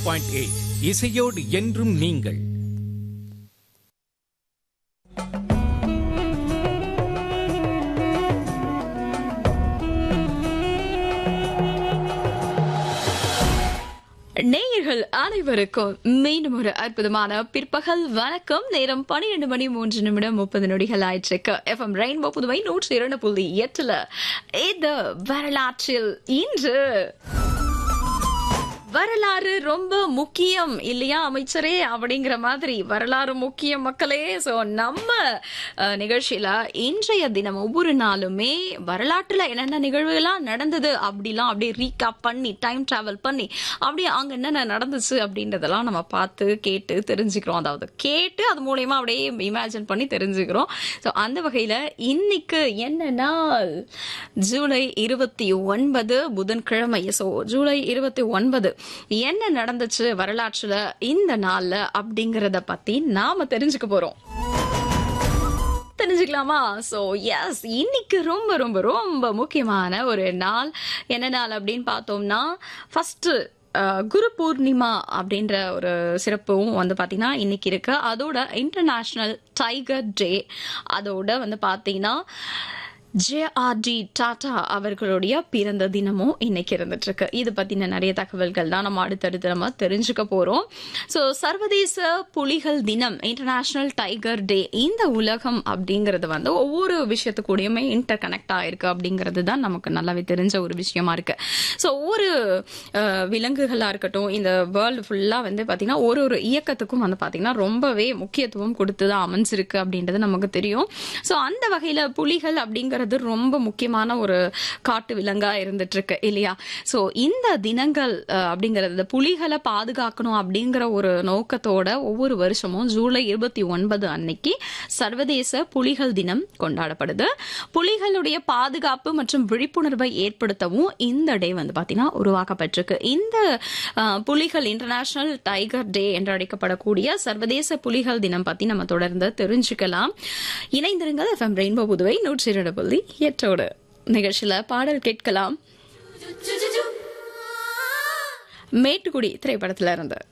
point eight இசையோடு என்றும் நீங்கள் நேயர்கள் அனைவருக்கும் மீண்டும் ஒரு அற்புதமான பிற்பகல் வணக்கம் நேரம் பன்னிரண்டு மணி மூன்று நிமிடம் முப்பது நொடிகள் ஆயிற்றுக்கு எஃப்எம் ரெயின்போ புதுவை நூற்றி இரண்டு புள்ளி எட்டுல இந்த வரலாற்றில் இன்று வரலாறு ரொம்ப முக்கியம் இல்லையா அமைச்சரே அப்படிங்கிற மாதிரி வரலாறு முக்கியம் மக்களே சோ நம்ம அஹ், நிகழ்ச்சியில இன்றைய தினம் ஒவ்வொரு நாளுமே வரலாற்றுல என்னென்ன நிகழ்வுகள்லாம் நடந்தது அப்படிலாம் அப்படியே ரீகாப் பண்ணி டைம் டிராவல் பண்ணி அப்படியே அங்க என்னென்ன நடந்துச்சு அப்படின்றதெல்லாம் நம்ம பார்த்து கேட்டு தெரிஞ்சுக்கிறோம் அதாவது கேட்டு அது மூலயமா அப்படியே இமேஜின் பண்ணி தெரிஞ்சுக்கிறோம் ஸோ அந்த வகையில இன்னைக்கு என்ன நாள் ஜூலை இருபத்தி ஒன்பது புதன்கிழமை ஸோ ஜூலை இருபத்தி ஒன்பது என்ன நடந்துச்சு வரலாற்றுல இந்த நாள்ல அப்படிங்கறத பத்தி நாம தெரிஞ்சுக்க போறோம் தெரிஞ்சுக்கலாமா சோ எஸ் இன்னைக்கு ரொம்ப ரொம்ப ரொம்ப முக்கியமான ஒரு நாள் என்ன நாள் அப்படின்னு பார்த்தோம்னா ஃபர்ஸ்ட் குரு பூர்ணிமா அப்படின்ற ஒரு சிறப்பும் வந்து பார்த்தீங்கன்னா இன்னைக்கு இருக்கு அதோட இன்டர்நேஷ்னல் டைகர் டே அதோட வந்து பார்த்தீங்கன்னா ஜேஆர்டி டாடா அவர்களுடைய பிறந்த தினமும் இன்னைக்கு இருந்துட்டு இருக்கு இது பத்தின நிறைய தகவல்கள் தான் நம்ம அடுத்தடுத்து நம்ம தெரிஞ்சுக்க போறோம் ஸோ சர்வதேச புலிகள் தினம் இன்டர்நேஷனல் டைகர் டே இந்த உலகம் அப்படிங்கிறது வந்து ஒவ்வொரு விஷயத்துக்கூடயுமே இன்டர் கனெக்ட் ஆயிருக்கு அப்படிங்கிறது தான் நமக்கு நல்லாவே தெரிஞ்ச ஒரு விஷயமா இருக்கு ஸோ ஒவ்வொரு அஹ், விலங்குகளா இருக்கட்டும் இந்த வேர்ல்டு ஃபுல்லா வந்து பாத்தீங்கன்னா ஒரு ஒரு இயக்கத்துக்கும் வந்து பாத்தீங்கன்னா ரொம்பவே முக்கியத்துவம் கொடுத்து தான் அமைஞ்சிருக்கு அப்படின்றது நமக்கு தெரியும் ஸோ அந்த வகையில புலிகள் அப்படிங்கிறது ரொம்ப முக்கியமான ஒரு காட்டு விலங்கா இருந்துட்டு இருக்கு இல்லையா ஸோ இந்த தினங்கள் அஹ், அப்படிங்கிறது இந்த புலிகளை பாதுகாக்கணும் அப்படிங்கிற ஒரு நோக்கத்தோட ஒவ்வொரு வருஷமும் ஜூலை இருபத்தி ஒன்பது அன்னைக்கு சர்வதேச புலிகள் தினம் கொண்டாடப்படுது புலிகளுடைய பாதுகாப்பு மற்றும் விழிப்புணர்வை ஏற்படுத்தவும் இந்த டே வந்து பாத்தீங்கன்னா உருவாக்கப்பட்டிருக்கு இந்த அஹ், புலிகள் இன்டர்நேஷனல் டைகர் டே என்று அழைக்கப்படக்கூடிய சர்வதேச புலிகள் தினம் பத்தி நம்ம தொடர்ந்து தெரிஞ்சுக்கலாம் இணைந்திருங்கள் எஃப்எம் ரெயின்போ புதுவை நூற்றி இரண்டு புள்ளி எட்டோடு நிகழ்ச்சியில பாடல் கேட்கலாம் மேட்டுக்குடி திரைப்படத்துல இருந்து